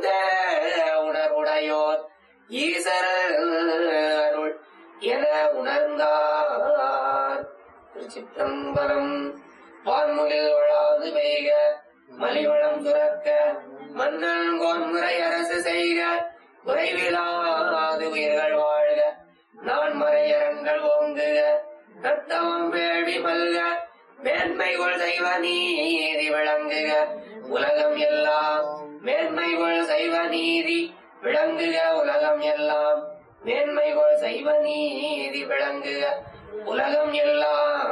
இந்த உணர்வுடையோர் ஈசர் அருள் என உணர்ந்தார் திருச்சிற்றம்பலம் வான்முகில் வளாது பெய்க மலிவளம் துறக்க மன்னன் கோன்முறை அரசு செய்க குறைவிலாது உயிர்கள் வாழ்க நான் மறையரங்கள் ஓங்குக நத்தவம் வேள்வி மல்க மேன்மைகள் செய்வ நீதி விளங்குக உலகம் எல்லாம் மேன்மைகள் செய்வ நீதி விளங்குக உலகம் எல்லாம் மேன்மைகள் செய்வ நீதி விளங்குக உலகம் எல்லாம்